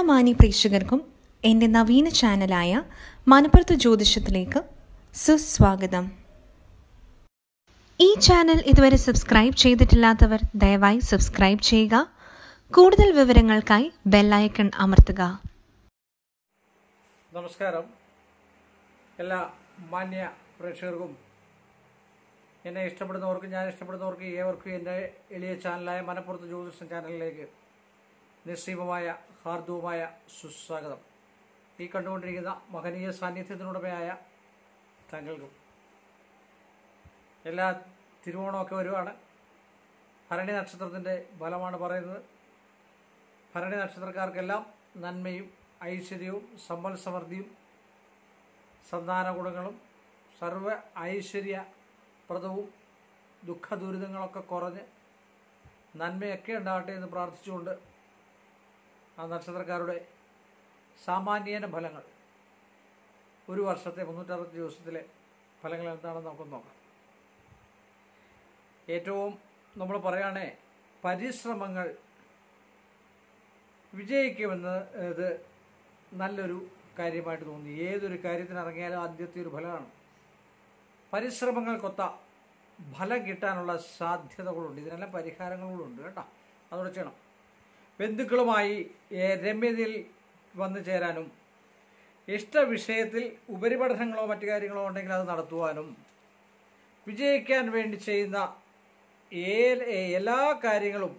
മാന്യ പ്രേക്ഷകർക്കും എൻ്റെ നവീന ചാനലായ മണപ്പുറത്ത് ജ്യോതിഷത്തിലേക്ക് സുസ്വാഗതം ഈ ചാനൽ ഇതുവരെ സബ്സ്ക്രൈബ് ചെയ്തിട്ടില്ലാത്തവർ ദയവായി സബ്സ്ക്രൈബ് ചെയ്യുക കൂടുതൽ വിവരങ്ങൾക്കായി ബെല്ലൈക്കൺ അമർത്തുക നമസ്കാരം എല്ലാ മാന്യ പ്രേക്ഷകർക്കും എന്നെ ഇഷ്ടപ്പെടുന്നവർക്കും ഞാൻ ഇഷ്ടപ്പെടുന്നവർക്കും ഏവർക്കും എൻ്റെ എളിയ ചാനലായ മനപ്പുറത്ത് ജ്യോതിഷം ചാനലിലേക്ക് നിസ്സീമമായ ഹാർദവുമായ സുസ്വാഗതം ഈ കണ്ടുകൊണ്ടിരിക്കുന്ന മഹനീയ സാന്നിധ്യത്തിനുടമയായ താങ്കൾക്കും എല്ലാ തിരുവോണമൊക്കെ വരുവാണ് ഭരണി നക്ഷത്രത്തിൻ്റെ ഫലമാണ് പറയുന്നത് ഭരണി നക്ഷത്രക്കാർക്കെല്ലാം നന്മയും ഐശ്വര്യവും സമ്പൽ സമൃദ്ധിയും സന്താന ഗുണങ്ങളും സർവ ഐശ്വര്യപ്രദവും ദുഃഖ ദുരിതങ്ങളൊക്കെ കുറഞ്ഞ് നന്മയൊക്കെ ഉണ്ടാകട്ടെ എന്ന് പ്രാർത്ഥിച്ചുകൊണ്ട് ആ നക്ഷത്രക്കാരുടെ സാമാന്യേന ഫലങ്ങൾ ഒരു വർഷത്തെ മുന്നൂറ്ററുപത് ദിവസത്തിലെ ഫലങ്ങൾ എന്താണെന്ന് നമുക്ക് നോക്കാം ഏറ്റവും നമ്മൾ പറയുകയാണെ പരിശ്രമങ്ങൾ വിജയിക്കുമെന്ന് ഇത് നല്ലൊരു കാര്യമായിട്ട് തോന്നി ഏതൊരു കാര്യത്തിന് ഇറങ്ങിയാലും ആദ്യത്തെ ഒരു ഫലമാണ് പരിശ്രമങ്ങൾക്കൊത്ത ഫലം കിട്ടാനുള്ള സാധ്യതകളുണ്ട് ഇതിനെല്ലാം പരിഹാരങ്ങളുണ്ട് കേട്ടോ അതോടെ ചെയ്യണം ബന്ധുക്കളുമായി ഏ, രമ്യതയിൽ വന്നു ചേരാനും ഇഷ്ട വിഷയത്തിൽ ഉപരിപഠനങ്ങളോ മറ്റു കാര്യങ്ങളോ ഉണ്ടെങ്കിൽ അത് നടത്തുവാനും വിജയിക്കാൻ വേണ്ടി ചെയ്യുന്ന ഏ- എല്ലാ കാര്യങ്ങളും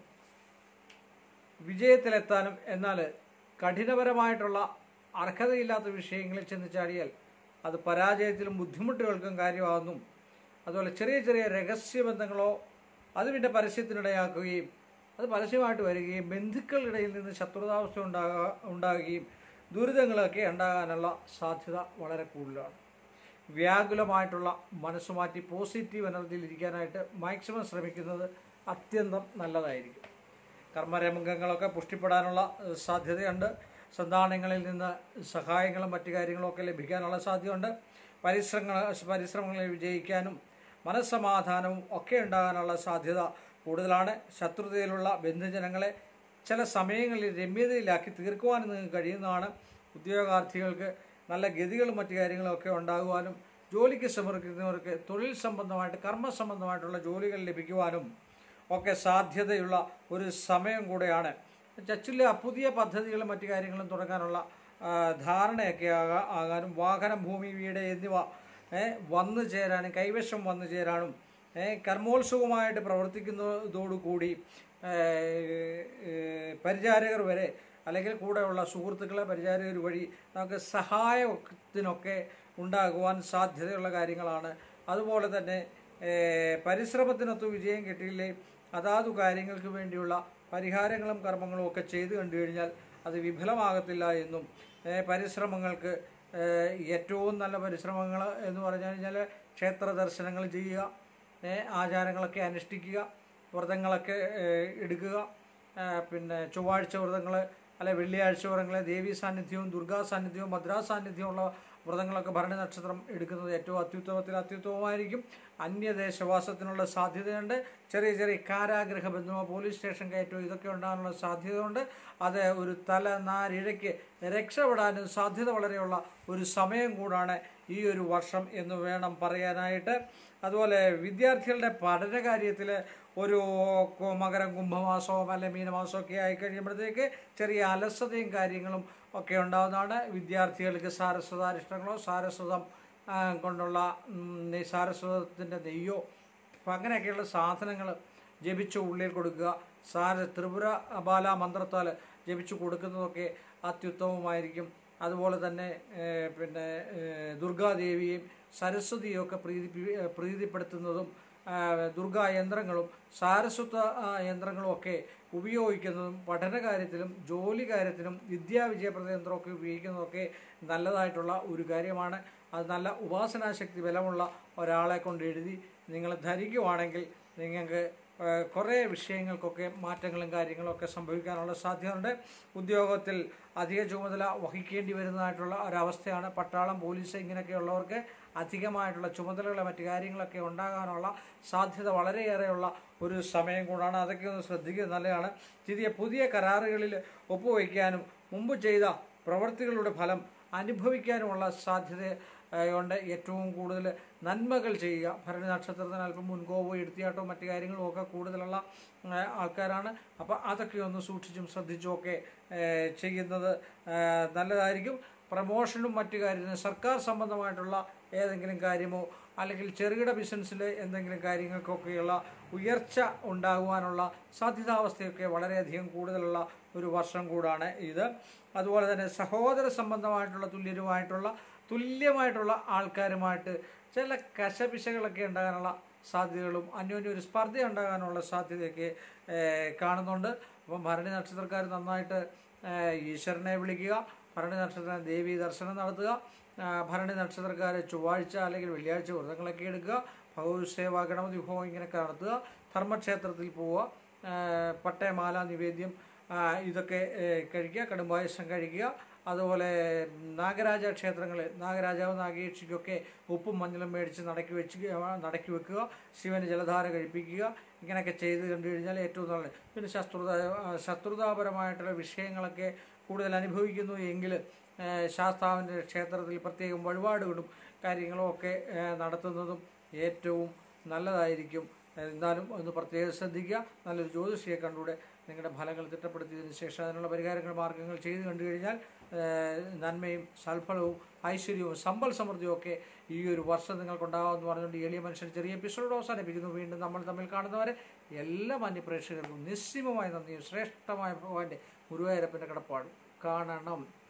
വിജയത്തിലെത്താനും എന്നാൽ കഠിനപരമായിട്ടുള്ള അർഹതയില്ലാത്ത വിഷയങ്ങളിൽ ചെന്ന് ചാടിയാൽ അത് പരാജയത്തിലും ബുദ്ധിമുട്ടുകൾക്കും കാര്യമാകുന്നു അതുപോലെ ചെറിയ ചെറിയ രഹസ്യബന്ധങ്ങളോ അത് പിന്നെ പരസ്യത്തിനിടയാക്കുകയും അത് പരസ്യമായിട്ട് വരികയും ബന്ധുക്കളുടെ നിന്ന് ശത്രുതാവസ്ഥ ഉണ്ടാകുക ഉണ്ടാകുകയും ദുരിതങ്ങളൊക്കെ ഉണ്ടാകാനുള്ള സാധ്യത വളരെ കൂടുതലാണ് വ്യാകുലമായിട്ടുള്ള മനസ്സ് മാറ്റി പോസിറ്റീവ് എനർജിയിൽ ഇരിക്കാനായിട്ട് മാക്സിമം ശ്രമിക്കുന്നത് അത്യന്തം നല്ലതായിരിക്കും കർമ്മരംഗങ്ങളൊക്കെ പുഷ്ടിപ്പെടാനുള്ള ഏഹ്, സാധ്യതയുണ്ട് സന്താനങ്ങളിൽ നിന്ന് സഹായങ്ങളും മറ്റു കാര്യങ്ങളൊക്കെ ലഭിക്കാനുള്ള സാധ്യതയുണ്ട് പരിശ്രമങ്ങൾ പരിശ്രമങ്ങളിൽ വിജയിക്കാനും മനസ്സമാധാനവും ഒക്കെ ഉണ്ടാകാനുള്ള സാധ്യത കൂടുതലാണ് ശത്രുതയിലുള്ള ബന്ധുജനങ്ങളെ ചില സമയങ്ങളിൽ രമ്യതയിലാക്കി തീർക്കുവാനും നിങ്ങൾക്ക് കഴിയുന്നതാണ് ഉദ്യോഗാർത്ഥികൾക്ക് നല്ല ഗതികളും മറ്റു കാര്യങ്ങളും ഒക്കെ ഉണ്ടാകുവാനും ജോലിക്ക് ശ്രമിക്കുന്നവർക്ക് തൊഴിൽ സംബന്ധമായിട്ട് കർമ്മ സംബന്ധമായിട്ടുള്ള ജോലികൾ ലഭിക്കുവാനും ഒക്കെ സാധ്യതയുള്ള ഒരു സമയം കൂടെയാണ് ചച്ചിലെ പുതിയ പദ്ധതികളും മറ്റു കാര്യങ്ങളും തുടങ്ങാനുള്ള ആ, ധാരണയൊക്കെ ആകാ ആകാനും വാഹനം ഭൂമി വീട് എന്നിവ ഏ, വന്നു ചേരാനും കൈവശം വന്നു ചേരാനും ഏ, കർമ്മോത്സുകമായിട്ട് പ്രവർത്തിക്കുന്നതോടുകൂടി ഏ, ഏ, പരിചാരകർ വരെ അല്ലെങ്കിൽ കൂടെയുള്ള സുഹൃത്തുക്കളെ പരിചാരകർ വഴി നമുക്ക് സഹായത്തിനൊക്കെ ഉണ്ടാകുവാൻ സാധ്യതയുള്ള കാര്യങ്ങളാണ് അതുപോലെ തന്നെ ഏ, പരിശ്രമത്തിനൊത്ത് വിജയം കിട്ടിയില്ലേ അതാതു കാര്യങ്ങൾക്ക് വേണ്ടിയുള്ള പരിഹാരങ്ങളും കർമ്മങ്ങളും ഒക്കെ ചെയ്തു കണ്ടു കഴിഞ്ഞാൽ അത് വിഫലമാകത്തില്ല എന്നും ഏ, പരിശ്രമങ്ങൾക്ക് ഏ, ഏറ്റവും നല്ല പരിശ്രമങ്ങൾ എന്ന് പറഞ്ഞു കഴിഞ്ഞാൽ ക്ഷേത്ര ദർശനങ്ങൾ ചെയ്യുക ഏ, ആചാരങ്ങളൊക്കെ അനുഷ്ഠിക്കുക വ്രതങ്ങളൊക്കെ ഏ, എടുക്കുക ആ, പിന്നെ ചൊവ്വാഴ്ച വ്രതങ്ങൾ അല്ലെ വെള്ളിയാഴ്ച വ്രതങ്ങൾ ദേവീ സാന്നിധ്യവും ദുർഗാ സാന്നിധ്യവും ഭദ്രാ സാന്നിധ്യമുള്ള വ്രതങ്ങളൊക്കെ ഭരണ നക്ഷത്രം എടുക്കുന്നത് ഏറ്റവും അത്യുത്തമത്തിൽ അത്യുത്തമമായിരിക്കും അന്യദേശവാസത്തിനുള്ള സാധ്യതയുണ്ട് ചെറിയ ചെറിയ കാരാഗ്രഹ ബന്ധമോ പോലീസ് സ്റ്റേഷൻ കയറ്റോ ഇതൊക്കെ ഉണ്ടാകാനുള്ള സാധ്യതയുണ്ട് അത് ഒരു തലനാരിഴയ്ക്ക് രക്ഷപ്പെടാനും സാധ്യത വളരെയുള്ള ഒരു സമയം കൂടാണ് ഈ ഒരു വർഷം എന്ന് വേണം പറയാനായിട്ട് അതുപോലെ വിദ്യാർത്ഥികളുടെ പഠന കാര്യത്തിൽ ഒരു കു- മകരം കുംഭമാസമോ അല്ലെ മീനമാസമോ ഒക്കെ ആയി കഴിയുമ്പോഴത്തേക്ക് ചെറിയ അലസതയും കാര്യങ്ങളും ഒക്കെ ഉണ്ടാകുന്നതാണ് വിദ്യാർത്ഥികൾക്ക് സാരസ്വതാരിഷ്ടങ്ങളോ സാരസ്വതം ആ, കൊണ്ടുള്ള ഉം, നെയ്- സാരസ്വതത്തിൻ്റെ നെയ്യോ അപ്പം അങ്ങനെയൊക്കെയുള്ള സാധനങ്ങൾ ജപിച്ച് ഉള്ളിൽ കൊടുക്കുക സാര ത്രിപുര ബാല മന്ത്രത്താൽ ജപിച്ച് കൊടുക്കുന്നതൊക്കെ അത്യുത്തമമായിരിക്കും അതുപോലെ തന്നെ ഏഹ്, പിന്നെ ഏഹ്, ദുർഗാദേവിയെയും സരസ്വതിയും ഒക്കെ പ്രീതി പ്രീതിപ്പെടുത്തുന്നതും ആ, ദുർഗാ യന്ത്രങ്ങളും സാരസ്വത ആ, യന്ത്രങ്ങളും ഒക്കെ ഉപയോഗിക്കുന്നതും പഠന കാര്യത്തിലും ജോലി കാര്യത്തിലും വിദ്യാവിജയപ്രദ യന്ത്രമൊക്കെ ഉപയോഗിക്കുന്നതൊക്കെ നല്ലതായിട്ടുള്ള ഒരു കാര്യമാണ് അത് നല്ല ഉപാസനാശക്തി ബലമുള്ള ഒരാളെ കൊണ്ട് എഴുതി നിങ്ങൾ ധരിക്കുവാണെങ്കിൽ നിങ്ങൾക്ക് ഏഹ്, കുറേ വിഷയങ്ങൾക്കൊക്കെ മാറ്റങ്ങളും കാര്യങ്ങളും ഒക്കെ സംഭവിക്കാനുള്ള സാധ്യതയുണ്ട് ഉദ്യോഗത്തിൽ അധിക ചുമതല വഹിക്കേണ്ടി വരുന്നതായിട്ടുള്ള ഒരവസ്ഥയാണ് പട്ടാളം പോലീസ് ഇങ്ങനെയൊക്കെയുള്ളവർക്ക് അധികമായിട്ടുള്ള ചുമതലകളെ മറ്റു കാര്യങ്ങളൊക്കെ ഉണ്ടാകാനുള്ള സാധ്യത വളരെയേറെയുള്ള ഒരു സമയം കൂടാണ് അതൊക്കെ ഒന്ന് ശ്രദ്ധിക്കുന്നത് നല്ലതാണ് പുതിയ പുതിയ കരാറുകളിൽ ഒപ്പുവയ്ക്കാനും മുമ്പ് ചെയ്ത പ്രവൃത്തികളുടെ ഫലം അനുഭവിക്കാനുമുള്ള സാധ്യത കൊണ്ട് ഏറ്റവും കൂടുതൽ നന്മകൾ ചെയ്യുക ഭരണി നക്ഷത്രത്തിന് അല്പം മുൻകോപം എടുത്തിയാട്ടോ മറ്റു കാര്യങ്ങളും ഒക്കെ കൂടുതലുള്ള ആ, ആൾക്കാരാണ് അപ്പോൾ അതൊക്കെ ഒന്ന് സൂക്ഷിച്ചും ശ്രദ്ധിച്ചും ഒക്കെ ഏ, ചെയ്യുന്നത് ആ, നല്ലതായിരിക്കും പ്രമോഷനും മറ്റു കാര്യത്തിനും സർക്കാർ സംബന്ധമായിട്ടുള്ള ഏതെങ്കിലും കാര്യമോ അല്ലെങ്കിൽ ചെറുകിട ബിസിനസ്സിൽ എന്തെങ്കിലും കാര്യങ്ങൾക്കൊക്കെയുള്ള ഉയർച്ച ഉണ്ടാകുവാനുള്ള സാധ്യതാവസ്ഥയൊക്കെ വളരെയധികം കൂടുതലുള്ള ഒരു വർഷം കൂടാണ് ഇത് അതുപോലെ തന്നെ സഹോദര സംബന്ധമായിട്ടുള്ള തുല്യരുമായിട്ടുള്ള തുല്യമായിട്ടുള്ള ആൾക്കാരുമായിട്ട് ചില കശപിശകളൊക്കെ ഉണ്ടാകാനുള്ള സാധ്യതകളും അന്യോന്യം ഒരു സ്പർദ്ധ ഉണ്ടാകാനുള്ള സാധ്യതയൊക്കെ ഏഹ്, കാണുന്നുണ്ട് അപ്പം ഭരണി നക്ഷത്രക്കാർ നന്നായിട്ട് ഏഹ്, ഈശ്വരനെ വിളിക്കുക ഭരണി നക്ഷത്ര ദേവി ദർശനം നടത്തുക ആ, ഭരണി നക്ഷത്രക്കാർ ചൊവ്വാഴ്ച അല്ലെങ്കിൽ വെള്ളിയാഴ്ച വ്രതങ്ങളൊക്കെ എടുക്കുക ഭഗവത് സേവ ഗണപതി ഹോമം ഇങ്ങനെയൊക്കെ നടത്തുക ധർമ്മക്ഷേത്രത്തിൽ പോവുക ആ, പട്ടയമാല നിവേദ്യം ആ, ഇതൊക്കെ ഏ, കഴിക്കുക കടുംപായസം കഴിക്കുക അതുപോലെ നാഗരാജ ക്ഷേത്രങ്ങളിൽ നാഗരാജാവ് നാഗേക്ഷിക്കൊക്കെ ഉപ്പും മഞ്ഞളും മേടിച്ച് നടക്കി വെച്ച് നടക്കി വെക്കുക ശിവന് ജലധാര കഴിപ്പിക്കുക ഇങ്ങനെയൊക്കെ ചെയ്ത് കണ്ടു കഴിഞ്ഞാൽ ഏറ്റവും നല്ലത് പിന്നെ ശത്രുത ശത്രുതാപരമായിട്ടുള്ള വിഷയങ്ങളൊക്കെ കൂടുതൽ അനുഭവിക്കുന്നു എങ്കിൽ ഏഹ്, ശാസ്താവിൻ്റെ ക്ഷേത്രത്തിൽ പ്രത്യേകം വഴിപാടുകളും കാര്യങ്ങളും ഒക്കെ ഏഹ്, നടത്തുന്നതും ഏറ്റവും നല്ലതായിരിക്കും എന്നാലും ഒന്ന് പ്രത്യേകം ശ്രദ്ധിക്കുക നല്ലൊരു ജ്യോതിഷിയെ കണ്ടുകൂടെ നിങ്ങളുടെ ഫലങ്ങൾ തിട്ടപ്പെടുത്തിയതിന് ശേഷം അതിനുള്ള പരിഹാരങ്ങൾ മാർഗങ്ങൾ ചെയ്തു കണ്ടു കഴിഞ്ഞാൽ ഏഹ്, നന്മയും സൽഫലവും ഐശ്വര്യവും സമ്പൽ സമൃദ്ധിയും ഒക്കെ ഈ ഒരു വർഷം നിങ്ങൾക്കുണ്ടാകുമെന്ന് പറഞ്ഞുകൊണ്ട് ഈ എളിയ മനുഷ്യൻ ചെറിയ എപ്പിസോഡ് അവസാനിപ്പിക്കുന്നു വീണ്ടും നമ്മൾ തമ്മിൽ കാണുന്നവരെ എല്ലാ മാന്യപ്രേക്ഷകർക്കും നിസ്സീമമായ നന്ദിയും ശ്രേഷ്ഠമായ ഭഗവാന്റെ ഗുരുവായൂരപ്പൻ്റെ കടപ്പാടും കാണണം